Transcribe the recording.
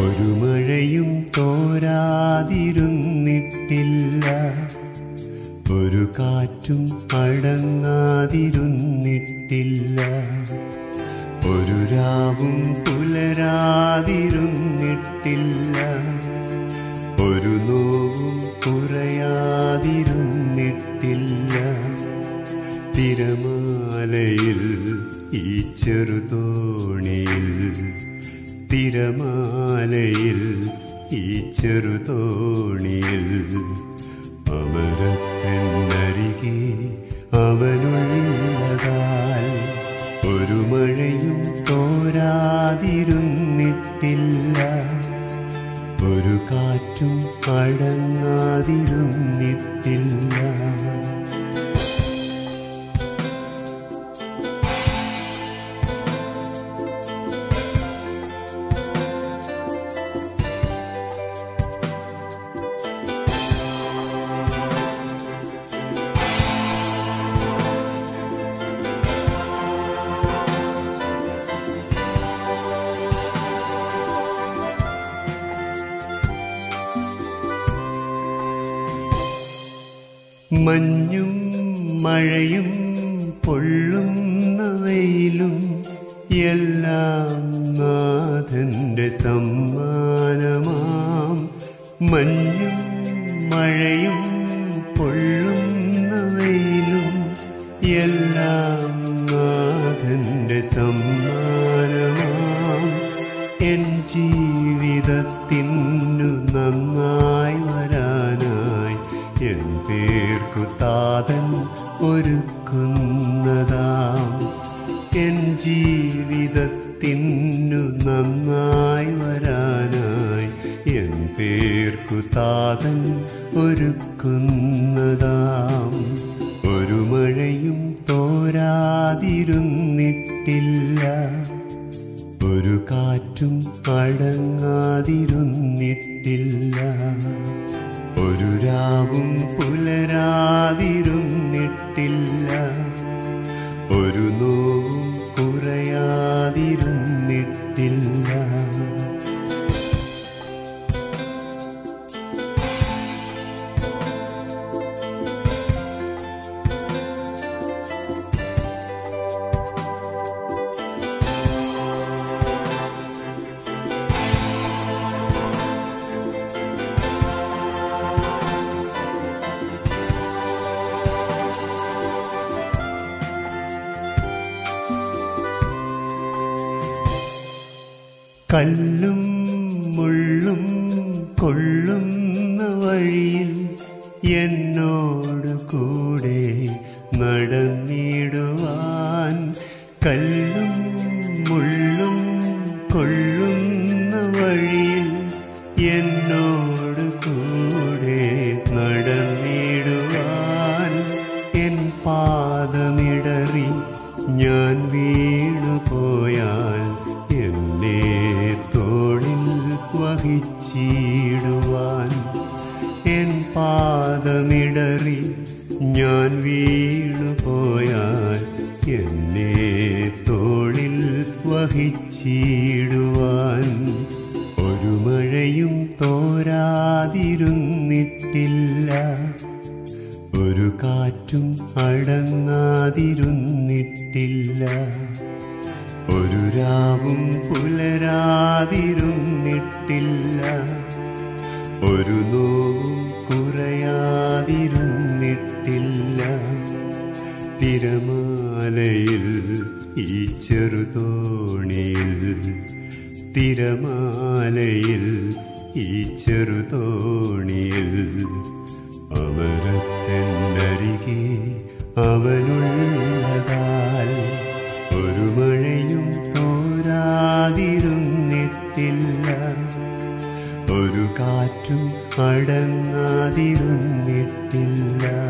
ഒരു മഴയും തോരാതിരുന്നിട്ടില്ല ഒരു കാറ്റും അടങ്ങാതിരുന്നിട്ടില്ല ഒരു രാവും പുലരാതിരുന്നിട്ടില്ല ഒരു നോവും കുറയാതിരുന്നിട്ടില്ല തിരമാലയിൽ ഈ ചെറുതോണിയിൽ തിരമാലയിൽ ഈ ചെറുതോണിയിൽ അമരത്തന്നരികെ അവനുള്ളതാൽ ഒരു മഴയും തോരാതിരുന്നിട്ടില്ല ഒരു കാറ്റും അടങ്ങാതിരുന്നിട്ടില്ല മഞ്ഞും മഴയും പൊള്ളുന്ന വെയിലും എല്ലാം നാഥന്റെ സമ്മാനമാം മഞ്ഞും മഴയും പൊള്ളുന്ന വെയിലും എല്ലാം നാഥന്റെ സമ്മാനമാം എൻ ജീവിതത്തിനു നന്നായി വരാനായി എൻ പേർക്കു താതൻ ഒരുക്കുന്നതാം എൻ ജീവിതത്തിനു നന്നായി വരാനായി എൻ പേർക്കു താതൻ ഒരുക്കുന്നതാം ഒരു മഴയും തോരാതിരുന്നിട്ടില്ല ഒരു കാറ്റും അടങ്ങാതിരുന്നിട്ടില്ല ഒരു രാവും പുലരാതിരുന്നിട്ടില്ല ഒരു നോവും കുറയാതിരുന്നിട്ടില്ല കല്ലും മുള്ളും കൊള്ളുന്ന വഴിയിൽ എന്നോട് കൂടെ നടന്നിടുവാൻ കല്ലും മുള്ളും കൊള്ളുന്ന വഴിയിൽ എന്നോട് കൂടെ നടന്നിടുവാൻ എൻ പാദമിടറി ഞാൻ വീണുപോയാൽ എന്നെ തോളിൽ വഹിച്ചിടുവാൻ എൻ പാദമിടറി ഞാൻ വീണുപോയാൽ എന്നെ തോളിൽ വഹിച്ചിടുവാൻ ഒരു മഴയും തോരാതിരുന്നിട്ടില്ല ഒരു കാറ്റും അടങ്ങാതിരുന്നിട്ടില്ല ഒരു രാവും പുലരാതിരുന്നിട്ടില്ല ഒരു നോവും കുറയാതിരുന്നിട്ടില്ല തിരമാലയിൽ ഈ ചെറുതോണിയിൽ തിരമാലയിൽ ഈ ചെറുതോണിയിൽ അമരത്തന്നരികെ അവനുള്ളതാൽ ഒരു മഴയും തോരാതിരുന്നിട്ടില്ല ഒരു കാറ്റും അടങ്ങാതിരുന്നിട്ടില്ല